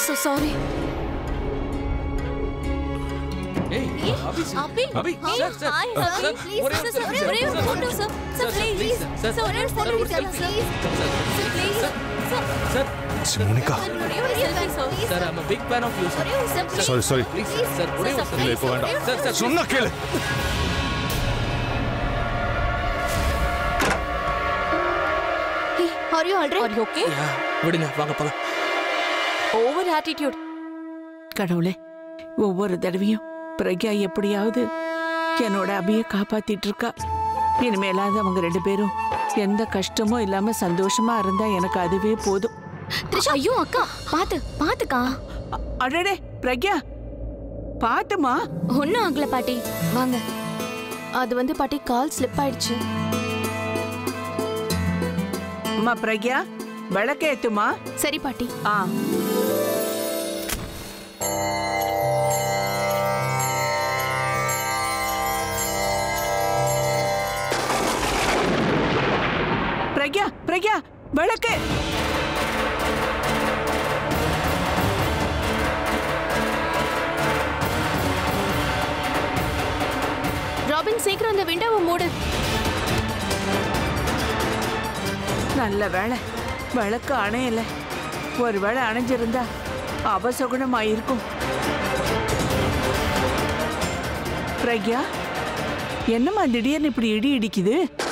so sorry. ஏய் அபி sir. Abhi, Abhi hi, sir sir hi, Uh, Avi, sir please, ஒரே sir, ஒரு sir, selfie, ஒரே ஒரு sir. photo, sir. Sir, Sir, sir, please. sir. Sir, ஒரே ஒரு photo, ஒரு sir, selfie. please. Sir, Sir, please. Sir, sir சிமோனிகா sir, ஒரே ஒரு selfie, sir. sir I'm a big fan of you sir ஒரே ஒரு sir, please. Sorry, sorry. please sir sir ஒரே ஒரு Sir, selfie. இல்ல இப்போ please, வேண்டாம் ஒரே ஒரு sir sir சொன்னா கேளு Hey, are you all right? Are you okay? Yeah, விடுங்க வாங்க போலாம் Over attitude. கடவுளே ஒவ்வொரு தடவையும் பிரக்யா எப்படியாவது என்னோட அபிய காப்பாத்திட்டு இருக்கா இனிமேலாவது அவங்க ரெண்டு பேரும் எந்த கஷ்டமும் இல்லாம சந்தோஷமா இருந்தா எனக்கு அதுவே போதும் த்ரிஷா ஐயோ அக்கா பாத்து பாத்துக்கா அ- அடடே பிரக்யா பாத்துமா ஒன்னும் ஆகல பாட்டி வாங்க அது வந்து பாட்டி கால் ஸ்லிப் ஆயிடுச்சு அம்மா பிரக்யா விளக்கேத்துமா சரி பாட்டி ஆ பிரக்யா பிரக்யா விளக்கு ராபின் சீக்கிரம் அந்த விண்டோவை மூடு நல்ல வேளை விளக்கு அணையல ஒருவேளை அணைஞ்சிருந்தா அபசகுணமாயிருக்கும் பிரக்யா என்னம்மா திடீர்னு இப்படி இடி இடிக்குது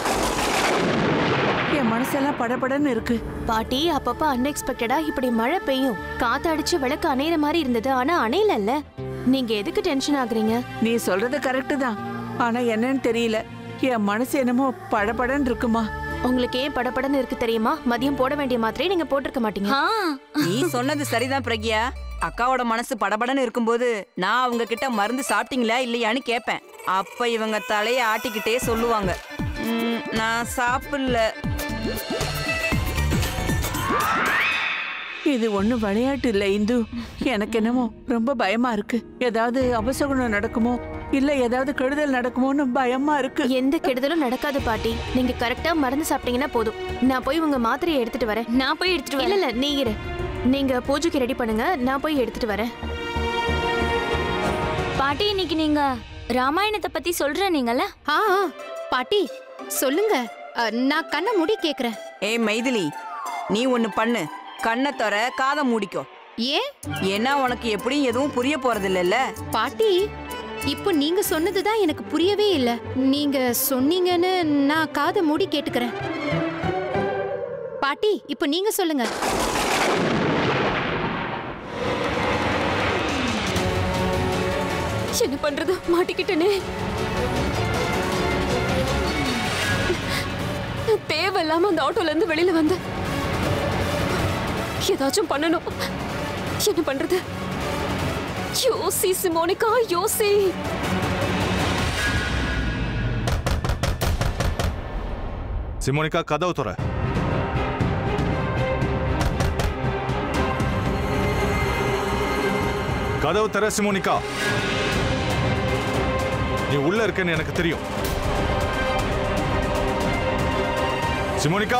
என் மனசெல்லாம் படபடன்னு இருக்கு பாட்டி அப்பப்ப அன்எக்ஸ்பெக்டடா இப்படி மழை பெய்யும் காத்து அடிச்சு விளக்கு அணையிற மாதிரி இருந்தது ஆனா அணையலல்ல நீங்க எதுக்கு டென்ஷன் ஆகுறீங்க நீ சொல்றது கரெக்டு தான் ஆனா என்னன்னு தெரியல என் மனசு என்னமோ படபடன்னு இருக்குமா உங்களுக்கு ஏன் படபடன்னு இருக்கு தெரியுமா மதியம் போட வேண்டிய மாத்திரையை நீங்க போட்டிருக்க மாட்டீங்க நீ சொன்னது சரிதான் பிரக்யா அக்காவோட மனசு படபடன்னு இருக்கும்போது நான் அவங்க கிட்ட மருந்து சாப்பிட்டீங்களா இல்லையான்னு கேட்பேன் அப்ப இவங்க தலைய ஆட்டிக்கிட்டே சொல்லுவாங்க "ம், நான் சாப்பிடல இது ஒண்ணும் விளையாட்டு இல்ல இந்து எனக்கு என்னமோ ரொம்ப பயமா இருக்கு ஏதாவது அபசகுணம் நடக்குமோ இல்ல ஏதாவது கெடுதல் நடக்குமோன்னு பயமா இருக்கு எந்த கெடுதலும் நடக்காது பாட்டி நீங்க கரெக்டா மருந்து சாப்பிட்டீங்கன்னா போதும் நான் போய் உங்க மாத்திரையை எடுத்துட்டு வரேன் நான் போய் எடுத்துட்டு இல்ல வரேன் இல்ல நீ இரு நீங்க பூஜைக்கு ரெடி பண்ணுங்க நான் போய் எடுத்துட்டு வரேன் பாட்டி இன்னைக்கு நீங்க ராமாயணத்தை பத்தி சொல்ற நீங்கல்ல ஆ ஆ, பாட்டி சொல்லுங்க அ, நான் கண்ணை மூடி கேக்குறேன் ஏய் மைதிலி நீ ஒன்னு பண்ணு கண்ணை தர காதை மூடிக்கோ ஏன் ஏன்னா உனக்கு எப்படியும் எதுவும் புரிய போறது இல்லைல்ல பாட்டி இப்போ நீங்க சொன்னதுதான் எனக்கு புரியவே இல்ல நீங்க சொன்னீங்கன்னு நான் காதை மூடி கேட்டுக்கிறேன் பாட்டி இப்போ நீங்க சொல்லுங்க என்ன பண்றது மாட்டிக்கிட்டனே தேவையில்லாம அந்த ஆட்டோல இருந்து வெளியில வந்தேன் ஏதாச்சும் பண்ணணும் என்ன பண்றது யோசி சிமோனிகா யோசி சிமோனிகா கதவு துற கதவு தர சிமோனிகா நீ உள்ள இருக்கன்னு எனக்கு தெரியும் சிமோனிகா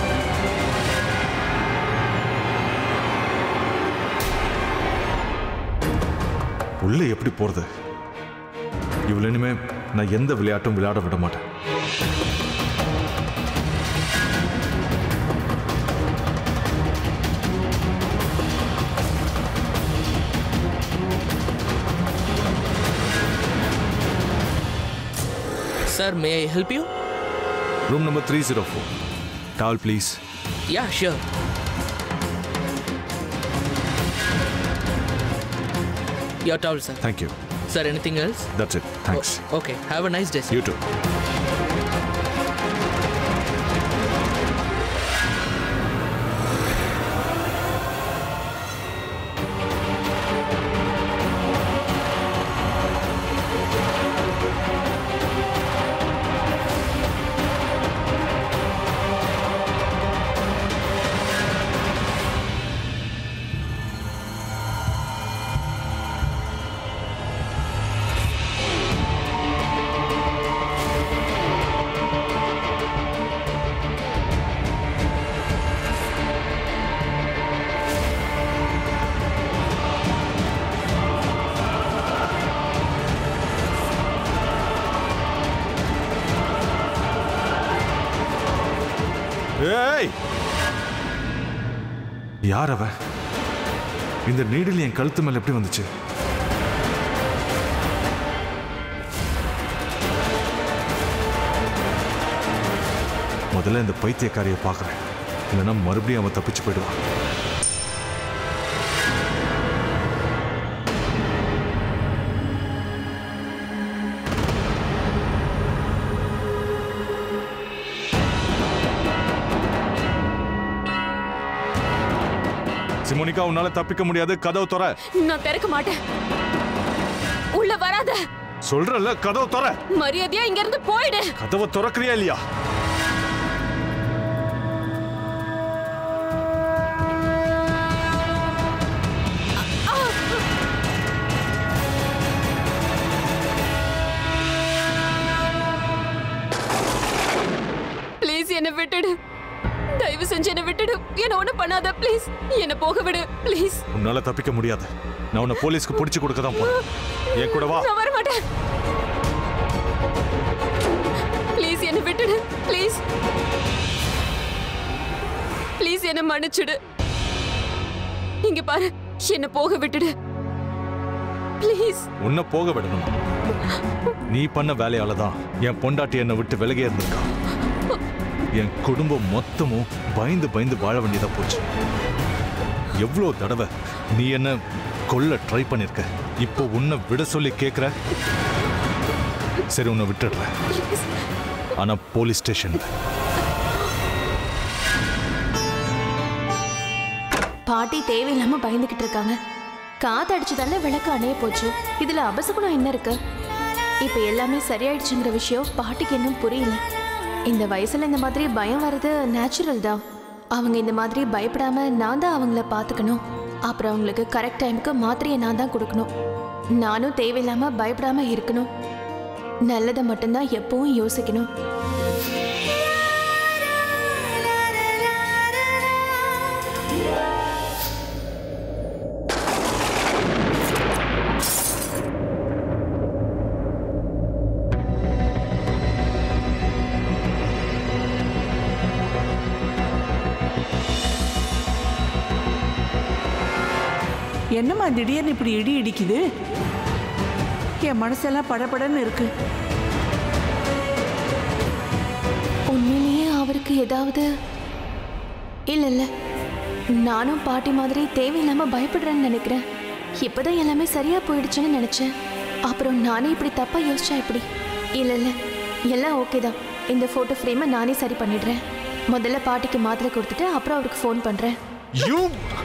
உள்ள எப்படி போறது இவ்வளவு இனிமே நான் எந்த விளையாட்டும் விளையாட விட மாட்டேன் sir may I help you room number three zero four towel please yeah sure your towel sir thank you sir anything else that's it thanks okay have a nice day you too ஏய் யார் அவ இந்த needle என் கழுத்து மேல எப்படி வந்துச்சு முதல்ல இந்த பைத்தியக்காரியை பார்க்கறேன் இல்லைன்னா மறுபடியும் அவன் தப்பிச்சு போயிடுவான் சிமோனிகா உன்னால தப்பிக்க முடியாது கதவு தொற நான் திறக்க மாட்டேன் உள்ள வராத சொல்றல கதவு தொற மரியாதையா இங்க இருந்து போயிடு கதவை திறக்கறியா இல்லையா ப்ளீஸ் என்ன விட்டுடு தயவு செஞ்சு என்ன விட்டுடு என்ன ஒண்ணு பண்ணாத ப்ளீஸ் என்ன போக விடு ப்ளீஸ் உன்னால தப்பிக்க முடியாது நான் உன்னை போலீஸ்க்கு பிடிச்சு கொடுக்க தான் போறேன் என் கூட வா நான் வர மாட்டேன் ப்ளீஸ் என்ன விட்டுடு ப்ளீஸ் ப்ளீஸ் என்ன மன்னிச்சிடு இங்க பாரு என்ன போக விட்டுடு ப்ளீஸ் உன்னை போக விடணுமா நீ பண்ண வேலையால தான் என் பொண்டாட்டி என்னை விட்டு விலகே இருந்திருக்கா என் குடும்பம் மொத்தமும் பயந்து பயந்து வாழ வேண்டியதா போச்சு எவ்வளோ தடவை நீ என்ன கொல்ல ட்ரை பண்ணிருக்க இப்போ உன்னை விட சொல்லி கேட்குற சரி உன்னை விட்டுடுறேன் ஆனா போலீஸ் ஸ்டேஷன்ல பாட்டி தேவையில்லாம பயந்துகிட்டு இருக்காங்க காத்து அடிச்சதால விளக்கு அணைய போச்சு இதுல அபசகுணம் என்ன இருக்கு இப்ப எல்லாமே சரியாயிடுச்சுங்கிற விஷயம் பாட்டிக்கு இன்னும் புரியல இந்த வயசுல இந்த மாதிரி பயம் வர்றது நேச்சுரல் தான் அவங்க இந்த மாதிரி பயப்படாம நான் தான் அவங்கள பாத்துக்கணும் அப்புறம் அவங்களுக்கு கரெக்ட் டைமுக்கு மாத்திரையை நான் தான் கொடுக்கணும் நானும் தேவையில்லாம பயப்படாம இருக்கணும் நல்லதை மட்டும்தான் எப்பவும் யோசிக்கணும் என்னம்மா திடீர்னு இப்படி இடி இடிக்குது என் மனசெல்லாம் படபடன்னு இருக்கு உண்மையிலேயே அவருக்கு ஏதாவது இல்ல இல்ல நானும் பாட்டி மாதிரி தேவையில்லாம பயப்படுறேன்னு நினைக்கிறேன் இப்பதான் எல்லாமே சரியா போயிடுச்சுன்னு நினைச்சேன் அப்புறம் நானே இப்படி தப்பா யோசிச்சா இப்படி இல்ல இல்ல எல்லாம் ஓகே தான் இந்த போட்டோ ஃப்ரேமை நானே சரி பண்ணிடுறேன் முதல்ல பாட்டிக்கு மாத்திரை கொடுத்துட்டு அப்புறம் அவருக்கு ஃபோன் பண்றேன் யூ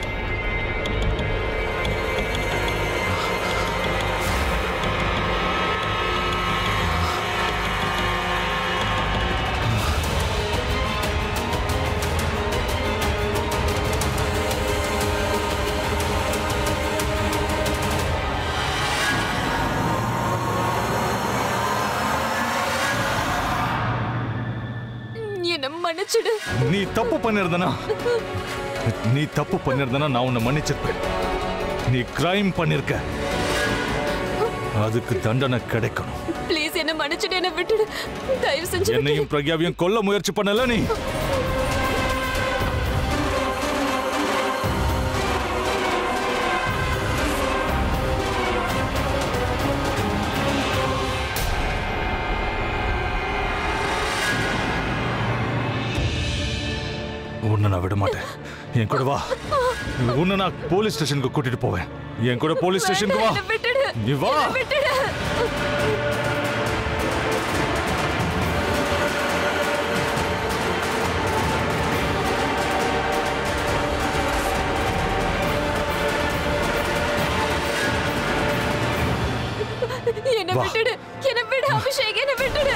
என்ன மன்னிச்சிடு நீ தப்பு பண்ணிருந்தனா நீ தப்பு பண்ணிருந்தனா நான் உன்னை மன்னிச்சிருப்பேன் நீ கிரைம் பண்ணிருக்க அதுக்கு தண்டனை கிடைக்கணும் ப்ளீஸ் என்ன மன்னிச்சிடு என்ன விட்டுடு தயவு செஞ்சு என்னையும் பிரக்யாவையும் கொல்ல முயற்சி பண்ணல நீ உன்னை நான் விட மாட்டேன் என் கூட வா உன்னை நான் போலீஸ் ஸ்டேஷனுக்கு கூட்டிட்டு போவேன் என் கூட போலீஸ் ஸ்டேஷனுக்கு வா என்ன விட்டுடு நீ வா விட்டுடு என்ன வா. விட்டுடு என்ன விடு அபிஷேக் என்ன விட்டுடு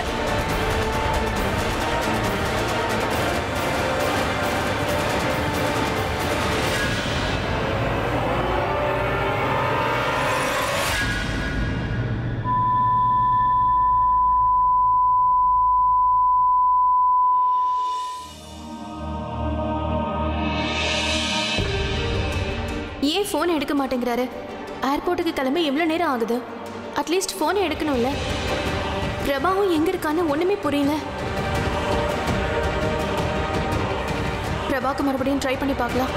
ஏன் ஃபோன் எடுக்க மாட்டேங்கிறாரு ஏர்போர்ட்டுக்கு கிளம்பி எவ்வளோ நேரம் ஆகுது அட்லீஸ்ட் ஃபோன் எடுக்கணும்ல பிரபாவும் எங்க இருக்கான்னு ஒண்ணுமே புரியல பிரபாக்கு மறுபடியும் ட்ரை பண்ணி பார்க்கலாம்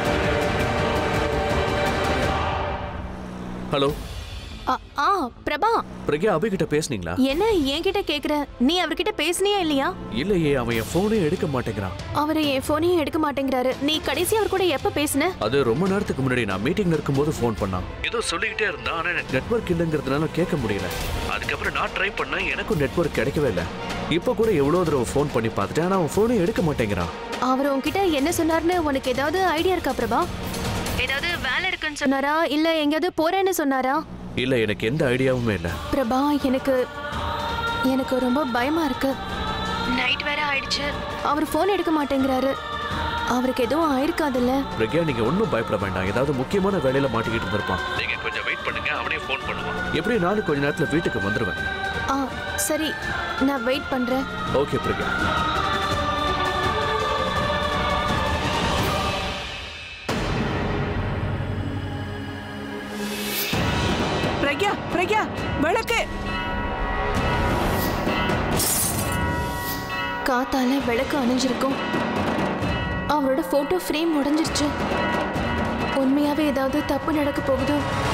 ஹலோ ஆ, ஆ பிரபா பிரக்யா அபி கிட்ட பேசுனீங்களா என்ன என்கிட்ட கேக்குற நீ அவர்கிட்ட பேசுனியா இல்லையா இல்லையே அவன் என் போனே எடுக்க மாட்டேங்கிறான் அவர் என் போனையும் எடுக்க மாட்டேங்கிறாரு நீ கடைசி அவர் கூட எப்ப பேசுன அது ரொம்ப நேரத்துக்கு முன்னாடி நான் மீட்டிங்ல இருக்கும்போது ஃபோன் பண்ணான் ஏதோ சொல்லிக்கிட்டே இருந்தான் ஆனா எனக்கு நெட்வொர்க் இல்லைங்கிறதுனால கேட்க முடியல அதுக்கப்புறம் நான் ட்ரை பண்ணேன் எனக்கும் நெட்வொர்க் கிடைக்கவே இல்லை இப்போ கூட எவ்வளோ தடவை ஃபோன் பண்ணி பார்த்துட்டேன் ஆனா அவன் ஃபோனே எடுக்க மாட்டேங்கிறான் அவர் உன்கிட்ட என்ன சொன்னார்னு உனக்கு ஏதாவது ஐடியா இருக்கா பிரபா ஏதாவது வேலை இருக்குன்னு சொன்னாரா இல்ல எங்கேயாவது போறேன்னு சொன்னாரா இல்ல எனக்கு எந்த ஐடியாவுமே இல்லை பிரபா எனக்கு எனக்கு ரொம்ப பயமா இருக்கு நைட் வேற ஆயிடுச்சு அவர் ஃபோன் எடுக்க மாட்டேங்கிறாரு அவருக்கு எதுவும் ஆயிருக்காதுல்ல பிரக்யா நீங்க ஒன்றும் பயப்பட வேண்டாம் ஏதாவது முக்கியமான வேலையில மாட்டிக்கிட்டு இருந்திருப்பான் நீங்க கொஞ்சம் வெயிட் பண்ணுங்க அவனே ஃபோன் பண்ணுவான் எப்படியும் நானும் கொஞ்ச நேரத்துல வீட்டுக்கு வந்துடுவேன் ஆ சரி நான் வெயிட் பண்றேன் ஓகே பிரக்யா பிரக்யா பிரக்யா விளக்கு காத்தால விளக்கு அணைஞ்சிருக்கும் அவரோட போட்டோ ஃப்ரேம் உடைஞ்சிருச்சு உண்மையாவே ஏதாவது தப்பு நடக்க போகுதோ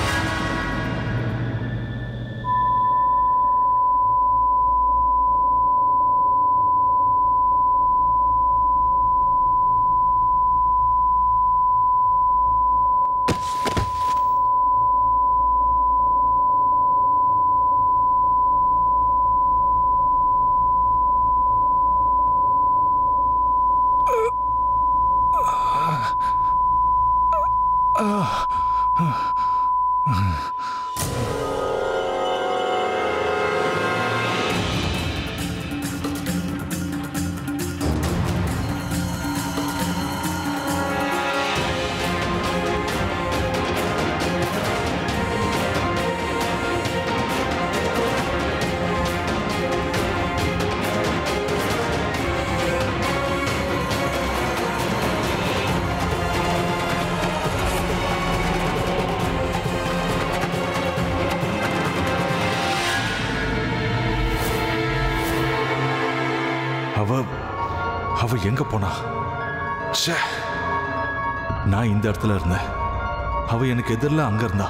அவ அவ எங்க போனா ச்சே நான் இந்த இடத்துல இருந்தேன் அவ எனக்கு எதிரில் அங்க இருந்தா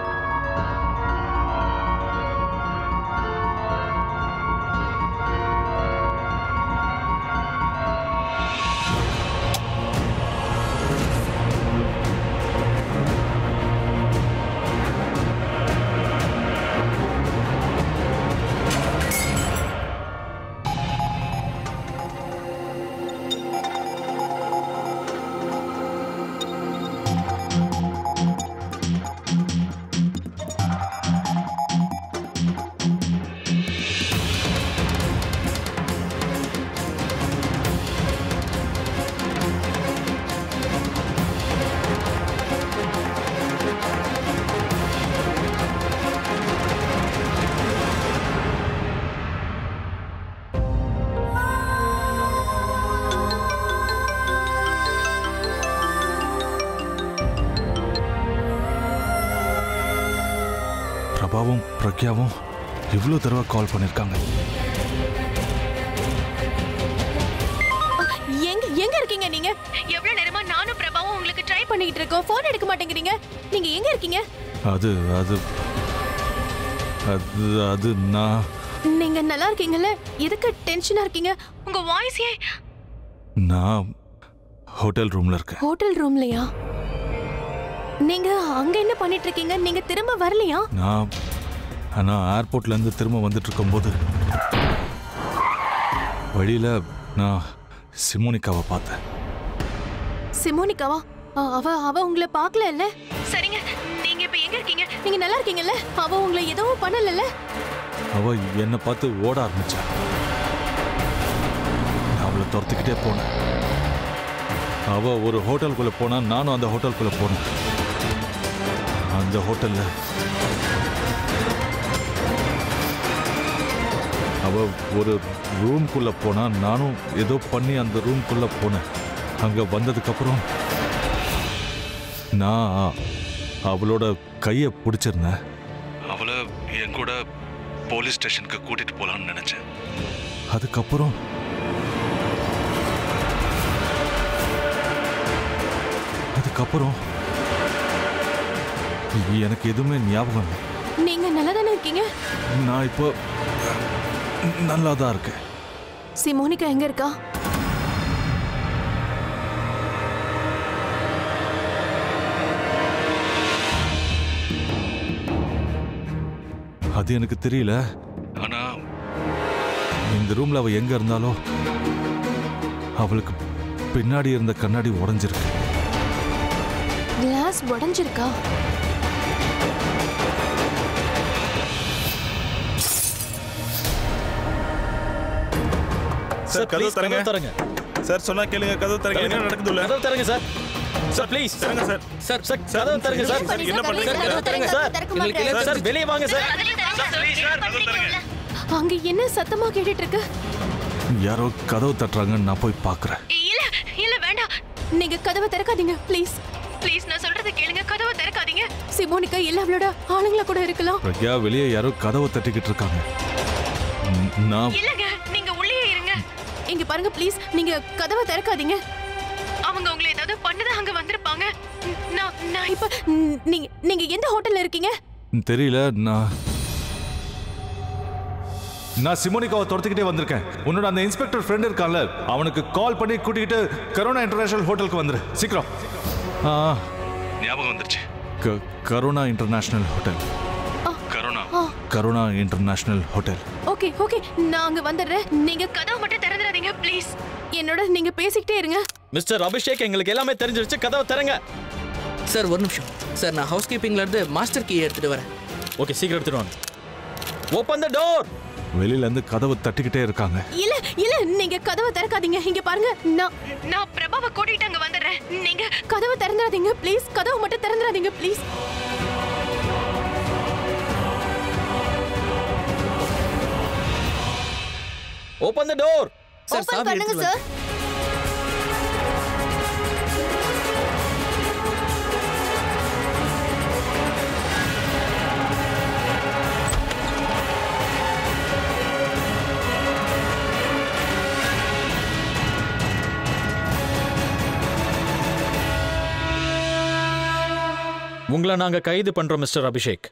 பிரபாவும் பிரக்யாவும் இவ்வளோ தடவை கால் பண்ணியிருக்காங்க எங்க எங்க இருக்கீங்க நீங்க எவ்வளவு நேரமா நானும் பிரபாவும் உங்களுக்கு ட்ரை பண்ணிட்டு இருக்கோம் ஃபோன் எடுக்க மாட்டேங்கிறீங்க நீங்க எங்க இருக்கீங்க அது அது அது அது நான் நீங்க நல்லா இருக்கீங்கல்ல எதுக்கு டென்ஷனா இருக்கீங்க உங்க வாய்ஸே நான் ஹோட்டல் ரூம்ல இருக்கேன் ஹோட்டல் ரூம்லயா நீங்க அங்க என்ன பண்ணிட்டு இருக்கீங்க நீங்க திரும்ப வரலையா நான் நான் ஏர்போர்ட்ல இருந்து திரும்ப வந்துட்டு இருக்கும்போது வழியில நான் சிமோனிகாவை பார்த்தேன் சிமோனிகாவா அ- அவ அவ உங்களை பார்க்கல இல்ல சரிங்க நீங்க இப்ப எங்க இருக்கீங்க நீங்க நல்லா இருக்கீங்கல்ல அவ உங்களை எதுவும் பண்ணலல்ல அவ என்னை பார்த்து ஓட ஆரம்பிச்சா நான் அவளை துரத்துக்கிட்டே போனேன் அவ ஒரு ஹோட்டலுக்குள்ள போனா நானும் அந்த ஹோட்டலுக்குள்ள போனேன் அந்த ஹோட்டல்ல அவ ஒரு ரூம்குள்ள போனா நானும் ஏதோ பண்ணி அந்த ரூம்குள்ள போனேன் அங்க வந்ததுக்கு அப்புறம் நான் அவளோட கையை பிடிச்சிருந்தேன் அவளை என் கூட போலீஸ் ஸ்டேஷனுக்கு கூட்டிட்டு போலாம்னு நினைச்சேன் அதுக்கப்புறம் அதுக்கப்புறம் எனக்கு எதுவுமே ஞாபகம் இல்லை நீங்க நல்லா தானே இருக்கீங்க நான் இப்போ நல்லா தான் இருக்கேன் சிமோனிகா எங்க இருக்கா அது எனக்கு தெரியல ஆனா இந்த ரூம்ல அவ எங்க இருந்தாலோ அவளுக்கு பின்னாடி இருந்த கண்ணாடி உடைஞ்சிருக்கு கிளாஸ் உடைஞ்சிருக்கா சார் கதவு தரங்க தரங்க சார் சொன்னா கேளுங்க கதவு தரங்க என்ன நடக்குது உள்ள கதவு தரங்க சார் சார் ப்ளீஸ் தரங்க சார் சார் சார் கதவு தரங்க சார் சார் என்ன பண்றீங்க கதவு தரங்க சார் எங்களுக்கு எல்லாம் சார் வெளியே வாங்க சார் அங்க என்ன சத்தமா கேட்டுட்டு இருக்கு யாரோ கதவு தட்டுறாங்கன்னு நான் போய் பார்க்கறேன் இல்ல இல்ல வேண்டாம் நீங்க கதவை திறக்காதீங்க ப்ளீஸ் ப்ளீஸ் நான் சொல்றத கேளுங்க கதவை திறக்காதீங்க சிமோனிகா இல்ல அவளோட ஆளுங்கள கூட இருக்கலாம் பிரக்யா வெளியே யாரோ கதவை தட்டிக்கிட்டு இருக்காங்க ம், நான் இல்லங்க நீங்க உள்ளே இருங்க இங்க பாருங்க ப்ளீஸ் நீங்க கதவை திறக்காதீங்க அவங்க உங்களை ஏதாவது பண்ணதான் அங்க வந்திருப்பாங்க நான் நான் இப்ப ம், நீங்க நீங்க எந்த ஹோட்டல்ல இருக்கீங்க தெரியல நான் நான் சிமோனிகாவை துரத்துக்கிட்டே வந்திருக்கேன் உன்னோட அந்த இன்ஸ்பெக்டர் ஃப்ரெண்ட் இருக்கான்ல அவனுக்கு கால் பண்ணி கூட்டிக்கிட்டு கரோனா இன்டர்நேஷனல் ஹோட்டலுக்கு வந்துரு சீக்கிரம் ஆ ஞாபகம் வந்துருச்சு Corona international hotel Corona Corona international hotel okay okay நான் அங்க வந்துடுறேன் நீங்க கதவை மட்டும் திறந்துடாதீங்க ப்ளீஸ் என்னோட நீங்க பேசிக்கிட்டே இருங்க மிஸ்டர் அபிஷேக் எங்களுக்கு எல்லாமே தெரிஞ்சிருச்சு கதவை திறங்க சார் ஒரு நிமிஷம் சார் நான் ஹவுஸ் கீப்பிங்ல இருந்து மாஸ்டர் கீ எடுத்துட்டு வரேன் ஓகே சீக்கிரம் எடுத்துட்டு வாங்க ஓப்பன் த டோர் வெளியில இருந்து கதவை தட்டிக்கிட்டே இருக்காங்க இல்ல இல்ல நீங்க கதவை திறக்காதீங்க இங்க பாருங்க நான் நான் பிரபாவை கூட்டிட்டு அங்க வந்துடுறேன் நீங்க கதவை திறந்துடாதீங்க ப்ளீஸ் கதவை மட்டும் திறந்துடாதீங்க please open the door sir சாவி எடுத்துட்டு வரேன். உங்களை நாங்க கைது பண்றோம் மிஸ்டர் அபிஷேக்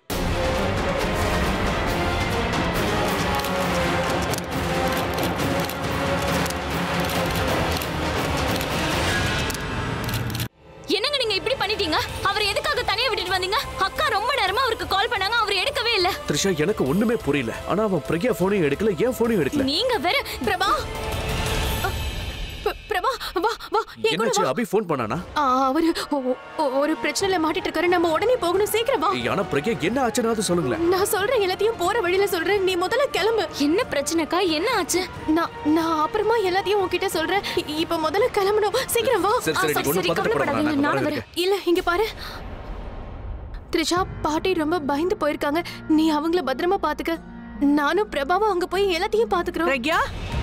என்னங்க நீங்க இப்படி பண்ணிட்டீங்க அவர் எதுக்காக தனியா விட்டுட்டு வந்தீங்க அக்கா ரொம்ப நேரமா அவருக்கு கால் பண்ணாங்க அவர் எடுக்கவே இல்ல த்ரிஷா எனக்கு ஒண்ணுமே புரியல ஆனா அவன் பிரக்யா போனையும் எடுக்கல ஏன் போனையும் எடுக்கல நீங்க வேற பிரபா அ, ப- பிரபா வா வா என் கூட என்னாச்சு வா அபி ஃபோன் பண்ணானா ஆ, அவரு ஒ- ஒ- ஒரு பிரச்சனையில மாட்டிட்டு இருக்காரு நம்ம உடனே போகணும் சீக்கிரம் வா ஆனா பிரக்யா என்ன ஆச்சுனாவது சொல்லுங்களேன் நான் சொல்றேன் எல்லாத்தையும் போற வழியில சொல்றேன் நீ முதல்ல கிளம்பு என்ன பிரச்சனைக்கா என்ன ஆச்சு நான் நான் அப்புறமா எல்லாத்தையும் உன்கிட்ட சொல்றேன் இ- இப்ப முதல்ல கிளம்பணும் சீக்கிரம் வா சரி சரி ஆ, நீ ஒன்றும் சரி, பதட்டப்படாத கவலைப்படாதீங்க, நான் நானும் வரேன் இல்ல இங்க பாரு த்ரிஷா பாட்டி ரொம்ப பயந்து போயிருக்காங்க நீ அவங்கள பத்திரமா பாத்துக்க நானும் பிரபாவும் அங்க போய் எல்லாத்தையும் பாத்துக்கிறோம் பிரக்யா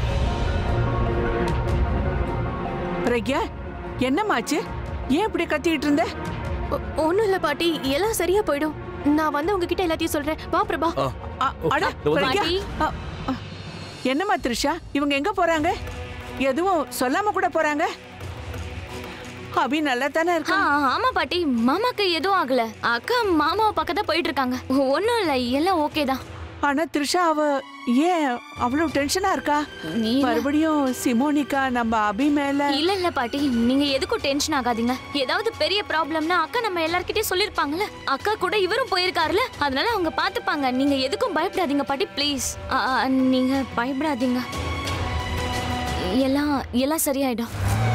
பிரக்யா என்னமாச்சு ஏன் இப்படி கத்திட்டு இருந்த ஒ- ஒண்ணும் இல்ல பாட்டி எல்லாம் சரியா போயிடும் நான் வந்து உங்ககிட்ட எல்லாத்தையும் சொல்றேன் வா பிரபா ஆ, அ- அட இதோ வந்து- பிரக்யா பாட்டி. அ- அ. என்னம்மா த்ரிஷா இவங்க எங்க போறாங்க எதுவும் சொல்லாம கூட போறாங்க அபி நல்லா தானே ஆ, இருக்கா ஆமா பாட்டி மாமாக்கு எதுவும் ஆகல அக்கா மாமாவை பக்கத்துல போயிட்டு இருக்காங்க ஒண்ணும் இல்ல எல்லாம் ஓகே தான் ஆனா த்ரிஷா அவ ஏன் அவ்வளவு டென்ஷனா இருக்கா இல்ல. மறுபடியும் சிமோனிகா நம்ம அபி மேல இல்ல இல்ல பாட்டி நீங்க எதுக்கும் டென்ஷன் ஆகாதீங்க ஏதாவது பெரிய ப்ராப்ளம்னா அக்கா நம்ம எல்லார்கிட்டயும் சொல்லிருப்பாங்கல்ல அக்கா கூட இவரும் போயிருக்காருல அதனால அவங்க பாத்துப்பாங்க நீங்க எதுக்கும் பயப்படாதீங்க பாட்டி ப்ளீஸ் நீங்க பயப்படாதீங்க எல்லாம் எல்லாம் சரியாயிடும்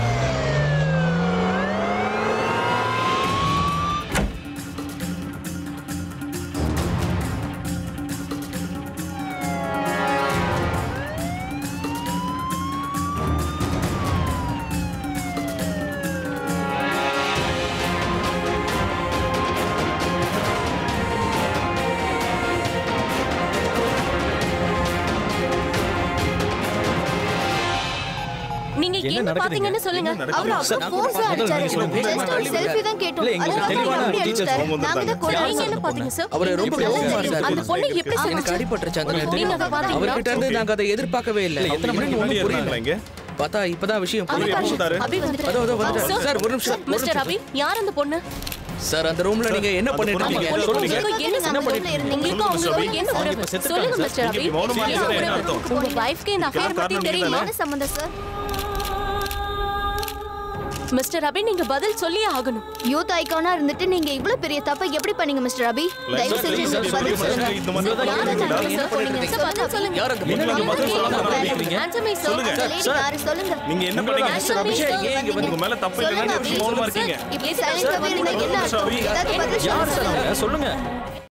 நீங்க என்ன என்ன நடக்குதுங்க? பாத்தீங்கன்னு சொல்லுங்க என்ன நடக்குது? அவரு சார், அவ்வளவு நான் ஃபோர்ஸா கூட அடிச்சாரு முதல்ல நீங்க ஜஸ்ட் ஒரு சொல்லுங்க. செல்ஃபி தான் கேட்டோம் இல்ல, எங்களுக்கு அதுல தெளிவான எப்படி teachers அடிச்சாரு அவங்க நாங்க தான் கூட யார் நீங்க என்ன சார் பாத்தீங்க சார் அவரை ரொம்ப இப்படி கோவமா அவங்க இருந்தாரு. அந்த பொண்ணு எப்படி எனக்கு செஞ்சுச்சு அடிபட்டுருச்சு அந்த நீங்க அதை நேரத்துல பாத்தீங்களா? அவர்கிட்ட இருந்து நாங்க அதை எதிர்பார்க்கவே இல்லை இல்ல, எத்தனை அவங்களுக்கு மணிக்கு ஒண்ணும் முன்னாடி புரியல இருந்தாங்களா இங்க பார்த்தா இப்பதான் விஷயம் அபி புரியுது. எப்போ வந்தாரு? அபி வந்துட்டாரு. அதோ, அதோ வந்துட்டாரு. சார், சார், ஒரு நிமிஷம், ஒரு மிஸ்டர் நிமிஷம். அபி யார் அந்த பொண்ணு சார் அந்த ரூம்ல நீங்க என்ன அந்த பண்ணிட்டு பொண்ணு இருக்கீங்க நீங்க சொல்லுங்க உங்களுக்கு என்ன என்ன பண்ணிட்டு இருக்கீங்க? உங்களுக்கும் சொல்லுங்க, அவங்களுக்கும் என்ன அவங்க உறவு இப்ப செத்துட்டாங்க சொல்லுங்க சார். மிஸ்டர் நீங்க அபி இப்படி மௌனமா என்ன இருக்கிறது என்ன உறவு? அர்த்தம்? உங்க வைஃப்க்கு இந்த அஃபேர் இதுக்கெல்லாம் பத்தி காரணம் தெரியுமா நீங்க சம்பந்தம் சார் மிஸ்டர் அபி நீங்க பதில் சொல்லியே ஆகணும் யூத் ஐகானா இருந்துட்டு நீங்க இவ்ளோ பெரிய தப்பை எப்படி பண்ணீங்க மிஸ்டர் அபி தயவு செஞ்சு please, உங்களுக்கு sir, பதில் சொல்லுங்க, சொல்லுங்க இந்த மாதிரி யாரை பண்ணீங்க. நடத்தி சார் போனீங்க? சார், பதில் சொல்லுங்க. யார் அந்த நீங்க பொண்ணு? பதில் சொல்லாம சொல்லுங்க. ஆரம்பிக்கிறீங்க. Answer me, sir. சொல்லுங்க. அந்த lady யாரு? சொல்லுங்க நீங்க என்ன பண்ணீங்க மிஸ்டர் அபிஷேக், ஏன் இங்க வந்து உங்க மேல தப்பு இல்லைன்னா சொல்லுங்க, நீங்க எப்படி மௌனமா இருக்கீங்க இப்படி சைலண்டாவே இருந்தா என்ன அர்த்தம் ஏதாவது பதில் யார் சொல்லுங்க சார் அவங்க சொல்லுங்க